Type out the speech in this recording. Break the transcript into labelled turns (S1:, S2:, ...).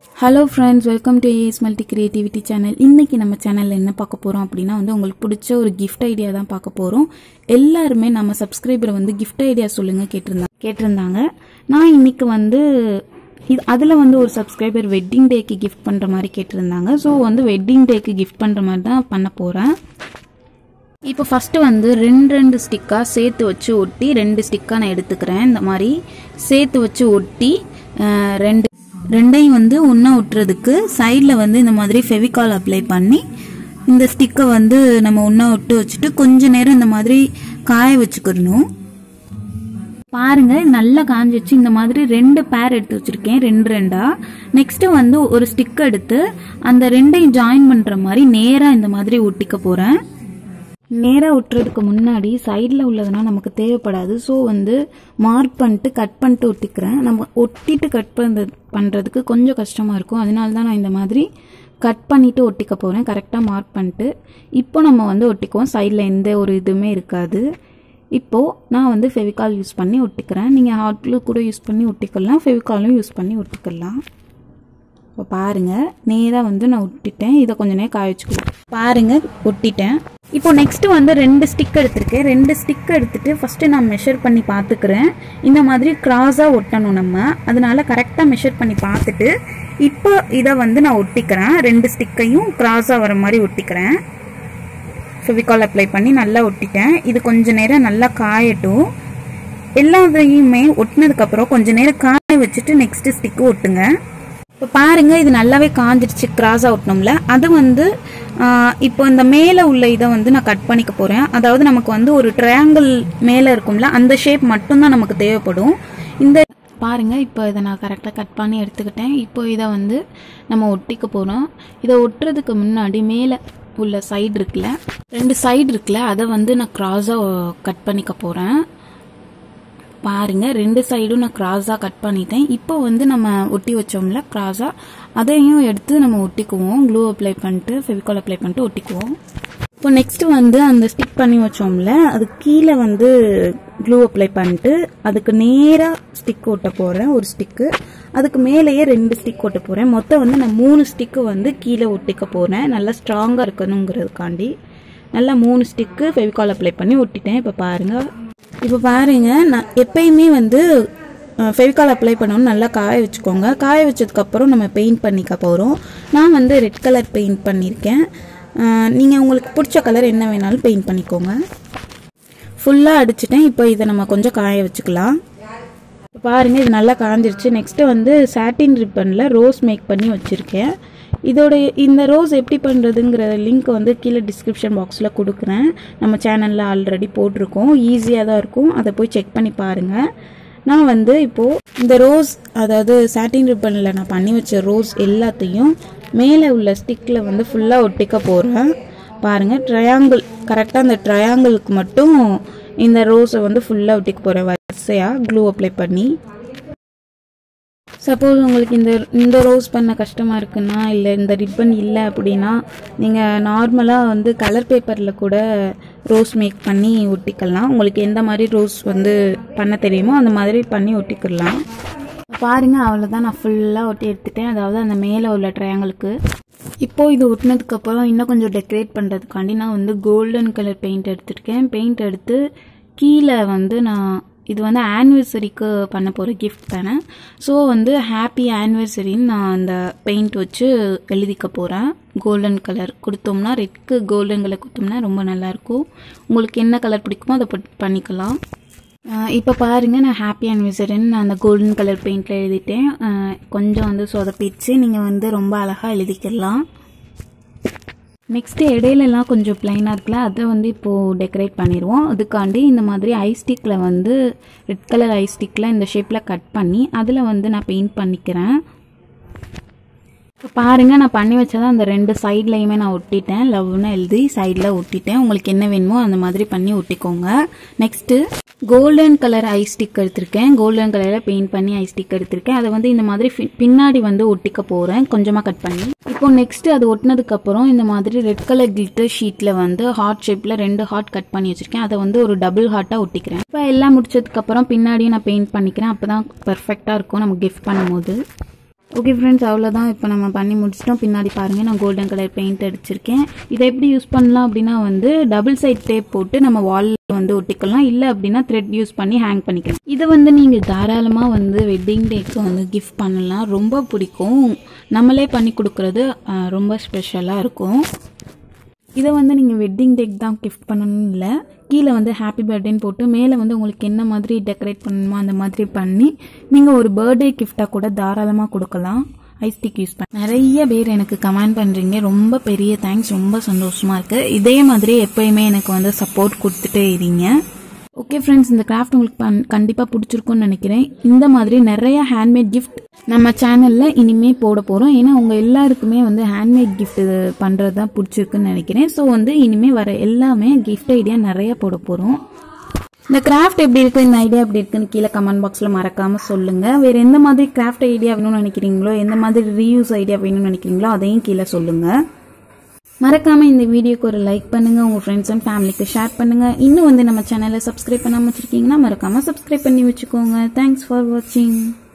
S1: hello friends welcome to AS multi creativity channel இன்னைக்கு நம்ம சேனலில் என்ன பார்க்க போகிறோம் அப்படின்னா வந்து உங்களுக்கு பிடிச்ச ஒரு கிஃப்ட் ஐடியா தான் பார்க்க போகிறோம் எல்லாருமே நம்ம சப்ஸ்கிரைபர் வந்து கிஃப்ட் ஐடியா சொல்லுங்கள் கேட்டிருந்தாங்க கேட்டிருந்தாங்க நான் இன்னைக்கு வந்து இது அதில் வந்து ஒரு சப்ஸ்கிரைபர் வெட்டிங் டேக்கு கிஃப்ட் பண்ணுற மாதிரி கேட்டிருந்தாங்க ஸோ வந்து வெட்டிங் டேக்கு கிஃப்ட் பண்ணுற மாதிரி தான் பண்ண போகிறேன் இப்போ ஃபஸ்ட்டு வந்து ரெண்டு ரெண்டு ஸ்டிக்காக சேர்த்து வச்சு ஒட்டி ரெண்டு ஸ்டிக்காக நான் எடுத்துக்கிறேன் இந்த மாதிரி சேர்த்து வச்சு ஒட்டி அஹ், ரெண்டு ரெண்டையும் வந்து ஒன்றா ஒட்டுறதுக்கு சைடில் வந்து இந்த மாதிரி ஃபெவிகால் அப்ளை பண்ணி இந்த ஸ்டிக்கை வந்து நம்ம ஒன்றா ஒட்டு வச்சுட்டு கொஞ்ச நேரம் இந்த மாதிரி காய வச்சுக்கிடணும் பாருங்க நல்லா காஞ்சிச்சு இந்த மாதிரி ரெண்டு பேர் எடுத்து வச்சிருக்கேன் ரெண்டு ரெண்டா நெக்ஸ்ட் வந்து ஒரு ஸ்டிக் எடுத்து அந்த ரெண்டையும் ஜாயின் பண்ற மாதிரி நேரா இந்த மாதிரி ஒட்டிக்க போறேன் நேரா ஒட்டுறதுக்கு முன்னாடி சைடில் உள்ளதுனா நமக்கு தேவைப்படாது ஸோ வந்து மார்க் பண்ணிட்டு கட் பண்ணிட்டு ஒட்டிக்கிறேன் நம்ம ஒட்டிட்டு கட் பண்ணுறது பண்ணுறதுக்கு கொஞ்சம் கஷ்டமாக இருக்கும் அதனால தான் நான் இந்த மாதிரி கட் பண்ணிட்டு ஒட்டிக்க போகிறேன் கரெக்டாக மார்க் பண்ணிட்டு இப்போ நம்ம வந்து ஒட்டிக்குவோம் சைடில் எந்த ஒரு இதுவுமே இருக்காது இப்போது நான் வந்து ஃபெவிகால் யூஸ் பண்ணி ஒட்டிக்கிறேன் நீங்கள் ஹாட் க்ளூ கூட யூஸ் பண்ணி ஒட்டிக்கலாம் ஃபெவிகாலும் யூஸ் பண்ணி ஒட்டிக்கலாம் இப்போ பாருங்கள் நேராக வந்து நான் ஒட்டிட்டேன் இதை கொஞ்ச நேரம் காய வச்சுக்கலாம் பாருங்கள் ஒட்டிட்டேன் இப்போ நெக்ஸ்ட் வந்து ரெண்டு ஸ்டிக் எடுத்திருக்கேன் ரெண்டு ஸ்டிக் எடுத்துட்டு ஃபஸ்ட்டு நான் மெஷர் பண்ணி பார்த்துக்கிறேன் இந்த மாதிரி கிராஸாக ஒட்டணும் நம்ம அதனால கரெக்டாக மெஷர் பண்ணி பார்த்துட்டு இப்போ இதை வந்து நான் ஒட்டிக்கிறேன் ரெண்டு ஸ்டிக்கையும் கிராஸாக வர மாதிரி ஒட்டிக்கிறேன் ஃபெவிகால் அப்ளை பண்ணி நல்லா ஒட்டிட்டேன் இது கொஞ்ச நேரம் நல்லா காயட்டும் எல்லாத்தையுமே ஒட்டினதுக்கப்புறம் கொஞ்ச நேரம் காய வச்சுட்டு நெக்ஸ்ட் ஸ்டிக்கு ஒட்டுங்க இப்போ பாருங்க இது நல்லாவே காஞ்சிடுச்சு கிராஸாக ஒட்டணும்ல அது வந்து ஆஹ், இப்போ இந்த மேலே உள்ள இதை வந்து நான் கட் பண்ணிக்க போகிறேன் அதாவது நமக்கு வந்து ஒரு ட்ரையாங்கிள் மேலே இருக்கும்ல அந்த ஷேப் மட்டும்தான் நமக்கு தேவைப்படும் இந்த பாருங்க இப்போ இதை நான் கரெக்டாக கட் பண்ணி எடுத்துக்கிட்டேன் இப்போ இதை வந்து நம்ம ஒட்டிக்க போகிறோம் இதை ஒட்டுறதுக்கு முன்னாடி மேலே உள்ள சைடு இருக்குல்ல ரெண்டு சைடு இருக்குல்ல அதை வந்து நான் கிராஸாக கட் பண்ணிக்க போகிறேன் பாருங்க ரெண்டு சைடும் நான் கிராஸாக கட் பண்ணிட்டேன் இப்போ வந்து நம்ம ஒட்டி வச்சோம்ல கிராஸாக அதையும் எடுத்து நம்ம ஒட்டிக்குவோம் க்ளூ அப்ளை பண்ணிட்டு ஃபெவிகால் அப்ளை பண்ணிட்டு ஒட்டிக்குவோம் இப்போ நெக்ஸ்ட் வந்து அந்த ஸ்டிக் பண்ணி வச்சோம்ல அது கீழே வந்து க்ளூ அப்ளை பண்ணிட்டு அதுக்கு நேராக ஸ்டிக் ஒட்ட போகிறேன் ஒரு ஸ்டிக்கு அதுக்கு மேலேயே ரெண்டு ஸ்டிக் ஒட்ட போகிறேன் மொத்தம் வந்து நான் மூணு ஸ்டிக்கு வந்து கீழே ஒட்டிக்க போகிறேன் நல்லா ஸ்ட்ராங்காக இருக்கணுங்கிறதுக்காண்டி நல்லா மூணு ஸ்டிக்கு ஃபெவிகால் அப்ளை பண்ணி ஒட்டிட்டேன் இப்போ பாருங்கள் இப்போ பாருங்க நான் எப்பயுமே வந்து ஃபெவிகால் அப்ளை பண்ணணும் நல்லா காய வச்சுக்கோங்க காய வச்சதுக்கப்புறம் நம்ம பெயிண்ட் பண்ணிக்க போகிறோம் நான் வந்து ரெட் கலர் பெயிண்ட் பண்ணியிருக்கேன் நீங்கள் உங்களுக்கு பிடிச்ச கலர் என்ன வேணாலும் பெயிண்ட் பண்ணிக்கோங்க ஃபுல்லாக அடிச்சிட்டேன் இப்போ இதை நம்ம கொஞ்சம் காய வச்சுக்கலாம் இப்போ பாருங்க இது நல்லா காஞ்சிருச்சு நெக்ஸ்ட்டு வந்து சாட்டின் ரிப்பனில் ரோஸ் மேக் பண்ணி வச்சுருக்கேன் இதோட இந்த ரோஸ் எப்படி பண்ணுறதுங்கிற லிங்க் வந்து கீழே டிஸ்கிரிப்ஷன் பாக்ஸில் கொடுக்குறேன் நம்ம சேனலில் ஆல்ரெடி போட்டிருக்கோம் ஈஸியாக தான் இருக்கும் அதை போய் செக் பண்ணி பாருங்கள் நான் வந்து இப்போது இந்த ரோஸ் அதாவது சாட்டின் ரிப்பனில் நான் பண்ணி வச்ச ரோஸ் எல்லாத்தையும் மேலே உள்ள ஸ்டிக்கில் வந்து ஃபுல்லாக ஒட்டிக்க போகிறேன் பாருங்கள் ட்ரையாங்கிள் கரெக்டாக அந்த ட்ரையாங்கிளுக்கு மட்டும் இந்த ரோஸை வந்து ஃபுல்லாக ஒட்டிக்க போகிறேன் வரிசையாக க்ளூ அப்ளை பண்ணி சப்போஸ் உங்களுக்கு இந்த இந்த ரோஸ் பண்ண கஷ்டமாக இருக்குன்னா இல்லை இந்த ரிப்பன் இல்லை அப்படின்னா நீங்கள் நார்மலாக வந்து கலர் பேப்பரில் கூட ரோஸ் மேக் பண்ணி ஒட்டிக்கலாம் உங்களுக்கு எந்த மாதிரி ரோஸ் வந்து பண்ண தெரியுமோ அந்த மாதிரி பண்ணி ஒட்டிக்கலாம் பாருங்க அவ்வளோதான் நான் ஃபுல்லாக ஒட்டி எடுத்துட்டேன் அதாவது அந்த மேலே உள்ள ட்ரையாங்கிளுக்கு இப்போ இது ஒட்டினதுக்கப்புறம் இன்னும் கொஞ்சம் டெக்கரேட் பண்ணுறதுக்காண்டி நான் வந்து கோல்டன் கலர் பெயிண்ட் எடுத்திருக்கேன் பெயிண்ட் எடுத்து கீழே வந்து நான் இது வந்து ஆனிவர்சரிக்கு பண்ண போகிற கிஃப்ட் தானே ஸோ வந்து ஹாப்பி ஆனிவர்சரின்னு நான் அந்த பெயிண்ட் வச்சு எழுதிக்க போகிறேன் கோல்டன் கலர் கொடுத்தோம்னா ரெட்க்கு கோல்டன் கலர் கொடுத்தோம்னா ரொம்ப நல்லாயிருக்கும் உங்களுக்கு என்ன கலர் பிடிக்குமோ அதை பட்- பண்ணிக்கலாம் இப்போ பாருங்கள் நான் ஹாப்பி ஆனிவர்சரின்னு நான் அந்த கோல்டன் கலர் பெயிண்டில் எழுதிட்டேன் அஹ் கொஞ்சம் வந்து சொதப்பிடுச்சு நீங்கள் வந்து ரொம்ப அழகாக எழுதிக்கலாம் நெக்ஸ்ட்டு இடையிலலாம் கொஞ்சம் பிளைனாக இருக்குல்ல அதை வந்து இப்போது டெக்கரேட் பண்ணிடுவோம் அதுக்காண்டி இந்த மாதிரி ஐ ஸ்டிக்கில் வந்து ரெட் கலர் ஐ ஸ்டிக்கில் இந்த ஷேப்பில் கட் பண்ணி அதில் வந்து நான் பெயிண்ட் பண்ணிக்கிறேன் இப்போ பாருங்கள் நான் பண்ணி வச்சதை அந்த ரெண்டு சைட்லையுமே நான் ஒட்டிட்டேன் லவ்னு எழுதி சைடில் ஒட்டிட்டேன் உங்களுக்கு என்ன வேணுமோ அந்த மாதிரி பண்ணி ஒட்டிக்கோங்க next golden colour ice stick எடுத்திருக்கேன் கோல்டன் கலரில் பெயிண்ட் பண்ணி ஐ ஸ்டிக் எடுத்திருக்கேன் அதை வந்து இந்த மாதிரி பி- பின்னாடி வந்து ஒட்டிக்க போகிறேன் கொஞ்சமாக கட் பண்ணி இப்போ நெக்ஸ்ட் அது ஒட்டினதுக்கப்புறம் இந்த மாதிரி ரெட் கலர் கிளிட்டர் ஷீட்டில் வந்து ஹார்ட் ஷேப்பில் ரெண்டு ஹார்ட் கட் பண்ணி வச்சிருக்கேன் அதை வந்து ஒரு டபுள் ஹார்ட்டாக ஒட்டிக்கிறேன் இப்போ எல்லாம் முடிச்சதுக்கப்புறம் பின்னாடியும் நான் பெயிண்ட் பண்ணிக்கிறேன் அப்போ தான் பர்ஃபெக்டாக இருக்கும் நம்ம கிஃப்ட் பண்ணும்போது ஓகே ஃப்ரெண்ட்ஸ் அவ்வளோதான் இப்போ நம்ம பண்ணி முடிச்சிட்டோம் பின்னாடி பாருங்கள் நான் கோல்டன் கலர் பெயிண்ட் அடிச்சிருக்கேன் இதை எப்படி யூஸ் பண்ணலாம் அப்படின்னா வந்து டபுள் சைட் டேப் போட்டு நம்ம வாலில் வந்து ஒட்டிக்கலாம் இல்லை அப்படின்னா த்ரெட் யூஸ் பண்ணி ஹேங் பண்ணிக்கலாம் இதை வந்து நீங்கள் தாராளமாக வந்து வெட்டிங் டேக்கு வந்து கிஃப்ட் பண்ணலாம் ரொம்ப பிடிக்கும் நம்மளே பண்ணி கொடுக்குறது அஹ், ரொம்ப ஸ்பெஷலாக இருக்கும் இதை வந்து நீங்கள் வெட்டிங் டேக் தான் கிஃப்ட் பண்ணணும் இல்லை கீழே வந்து ஹாப்பி பர்த்டேன்னு போட்டு மேலே வந்து உங்களுக்கு என்ன மாதிரி டெக்கரேட் பண்ணணுமோ அந்த மாதிரி பண்ணி நீங்கள் ஒரு பர்த்டே கிஃப்டாக கூட தாராளமாக கொடுக்கலாம் ஐஸ்டிக் யூஸ் பண்ணி நிறைய பேர் எனக்கு கமெண்ட் பண்ணுறீங்க ரொம்ப பெரிய தேங்க்ஸ் ரொம்ப சந்தோஷமாக இருக்குது இதே மாதிரி எப்பயுமே எனக்கு வந்து சப்போர்ட் கொடுத்துட்டே இருங்க ஓகே ஃப்ரெண்ட்ஸ் இந்த கிராஃப்ட் உங்களுக்கு பண் கண்டிப்பாக பிடிச்சிருக்கும்னு நினைக்கிறேன் இந்த மாதிரி நிறைய ஹேண்ட்மேட் கிஃப்ட் நம்ம சேனலில் இனிமே போட போகிறோம் ஏன்னா உங்கள் எல்லாருக்குமே வந்து ஹேண்ட்மேட் கிஃப்ட் பண்ணுறது தான் பிடிச்சிருக்குன்னு நினைக்கிறேன் ஸோ வந்து இனிமேல் வர எல்லாமே கிஃப்ட் ஐடியா நிறைய போட போகிறோம் இந்த கிராஃப்ட் எப்படி இருக்கு இந்த ஐடியா எப்படி இருக்குன்னு கீழே கமெண்ட் பாக்ஸில் மறக்காம சொல்லுங்க வேற எந்த மாதிரி கிராஃப்ட் ஐடியா வேணும்னு நினைக்கிறீங்களோ எந்த மாதிரி ரீயூஸ் ஐடியா வேணும்னு நினைக்கிறீங்களோ அதையும் கீழே சொல்லுங்க மறக்காம இந்த வீடியோக்கு ஒரு லைக் பண்ணுங்க உங்க ஃப்ரெண்ட்ஸ் அண்ட் ஃபேமிலிக்கு ஷேர் பண்ணுங்க இன்னும் வந்து நம்ம சேனலை சப்ஸ்கிரைப் பண்ணாம வச்சிருக்கீங்கன்னா மறக்காம சப்ஸ்கிரைப் பண்ணி வச்சுக்கோங்க தேங்க்ஸ் ஃபார் வாட்சிங்